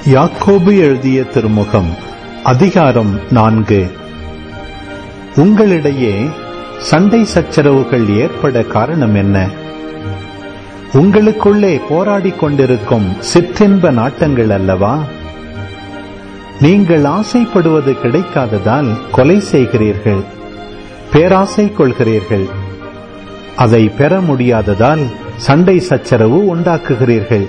யாக்கோபு எழுதிய திருமுகம் அதிகாரம் நான்கு உங்களிடையே சண்டை சச்சரவுகள் ஏற்பட காரணம் என்ன உங்களுக்குள்ளே போராடிக் கொண்டிருக்கும் சிற்றின்ப நாட்டங்கள் அல்லவா நீங்கள் ஆசைப்படுவது கிடைக்காததால் கொலை செய்கிறீர்கள் பேராசை கொள்கிறீர்கள் அதை பெற முடியாததால் சண்டை சச்சரவு உண்டாக்குகிறீர்கள்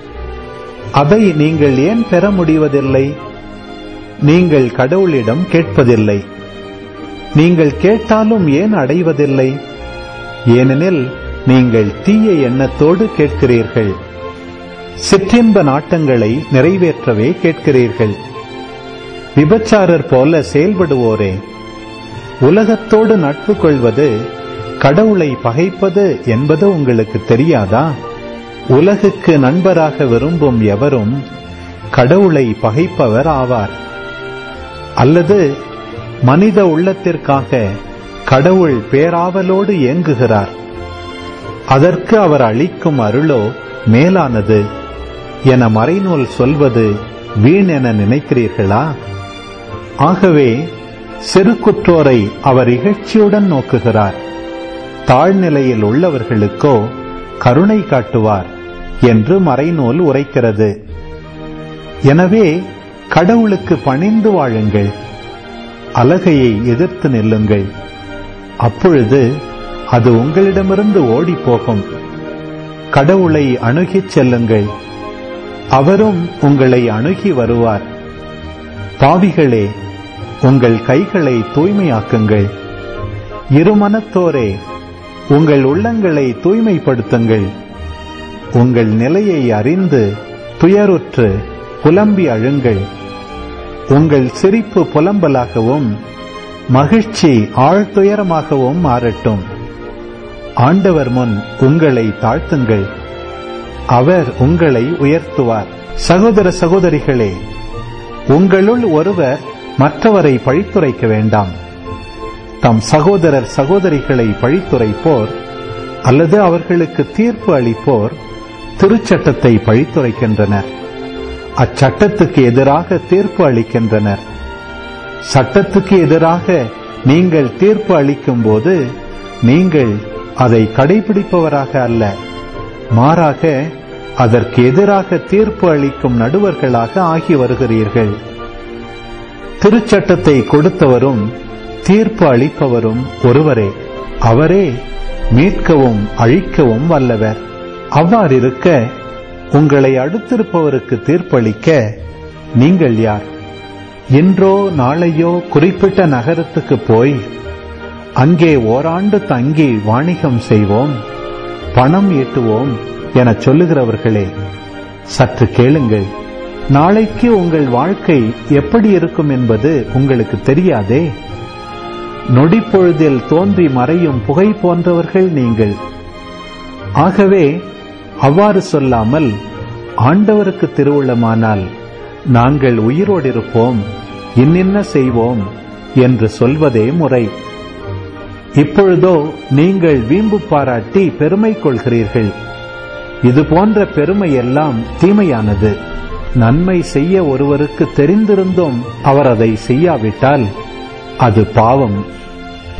அதை நீங்கள் ஏன் பெற முடிவதில்லை நீங்கள் கடவுளிடம் கேட்பதில்லை நீங்கள் கேட்டாலும் ஏன் அடைவதில்லை ஏனெனில் நீங்கள் தீய எண்ணத்தோடு கேட்கிறீர்கள் சிற்றின்ப நாட்டங்களை நிறைவேற்றவே கேட்கிறீர்கள் விபச்சாரர் போல செயல்படுவோரே உலகத்தோடு நட்பு கொள்வது கடவுளை பகைப்பது என்பது உங்களுக்கு தெரியாதா உலகுக்கு நண்பராக விரும்பும் எவரும் கடவுளை பகைப்பவர் ஆவார் அல்லது மனித உள்ளத்திற்காக கடவுள் பேராவலோடு இயங்குகிறார் அதற்கு அவர் அளிக்கும் அருளோ மேலானது என மறைநூல் சொல்வது வீண் என நினைக்கிறீர்களா ஆகவே செருக்குற்றோரை அவர் இகழ்ச்சியுடன் நோக்குகிறார் தாழ்நிலையில் உள்ளவர்களுக்கோ கருணை காட்டுவார் என்று மறைநூல் உரைக்கிறது எனவே கடவுளுக்கு பணிந்து வாழுங்கள் அலகையை எதிர்த்து நில்லுங்கள் அப்பொழுது அது உங்களிடமிருந்து ஓடிப்போகும் கடவுளை அணுகிச் செல்லுங்கள் அவரும் உங்களை அணுகி வருவார் பாவிகளே உங்கள் கைகளை தூய்மையாக்குங்கள் இருமனத்தோரே உங்கள் உள்ளங்களை தூய்மைப்படுத்துங்கள் உங்கள் நிலையை அறிந்து துயருற்று புலம்பி அழுங்கள் உங்கள் சிரிப்பு புலம்பலாகவும் மகிழ்ச்சி ஆழ்துயரமாகவும் மாறட்டும் ஆண்டவர் முன் உங்களை தாழ்த்துங்கள் அவர் உங்களை உயர்த்துவார் சகோதர சகோதரிகளே உங்களுள் ஒருவர் மற்றவரை பழித்துரைக்க வேண்டாம் தம் சகோதரர் சகோதரிகளை பழித்துரைப்போர் அல்லது அவர்களுக்கு தீர்ப்பு அளிப்போர் திருச்சட்டத்தை பழித்துரைக்கின்றனர் அச்சட்டத்துக்கு எதிராக தீர்ப்பு அளிக்கின்றனர் சட்டத்துக்கு எதிராக நீங்கள் தீர்ப்பு அளிக்கும் போது நீங்கள் அதை கடைபிடிப்பவராக அல்ல மாறாக அதற்கு எதிராக தீர்ப்பு அளிக்கும் நடுவர்களாக ஆகி வருகிறீர்கள் திருச்சட்டத்தை கொடுத்தவரும் தீர்ப்பு அளிப்பவரும் ஒருவரே அவரே மீட்கவும் அழிக்கவும் வல்லவர் அவ்வாறிருக்க உங்களை அடுத்திருப்பவருக்கு தீர்ப்பளிக்க நீங்கள் யார் இன்றோ நாளையோ குறிப்பிட்ட நகரத்துக்கு போய் அங்கே ஓராண்டு தங்கி வாணிகம் செய்வோம் பணம் ஈட்டுவோம் என சொல்லுகிறவர்களே சற்று கேளுங்கள் நாளைக்கு உங்கள் வாழ்க்கை எப்படி இருக்கும் என்பது உங்களுக்கு தெரியாதே நொடிப்பொழுதில் தோன்றி மறையும் புகை போன்றவர்கள் நீங்கள் ஆகவே அவ்வாறு சொல்லாமல் ஆண்டவருக்கு திருவுள்ளமானால் நாங்கள் உயிரோடு இருப்போம் இன்னின்ன செய்வோம் என்று சொல்வதே முறை இப்பொழுதோ நீங்கள் வீம்பு பாராட்டி பெருமை கொள்கிறீர்கள் இது போன்ற பெருமை எல்லாம் தீமையானது நன்மை செய்ய ஒருவருக்கு தெரிந்திருந்தும் அவர் அதை செய்யாவிட்டால் அது பாவம்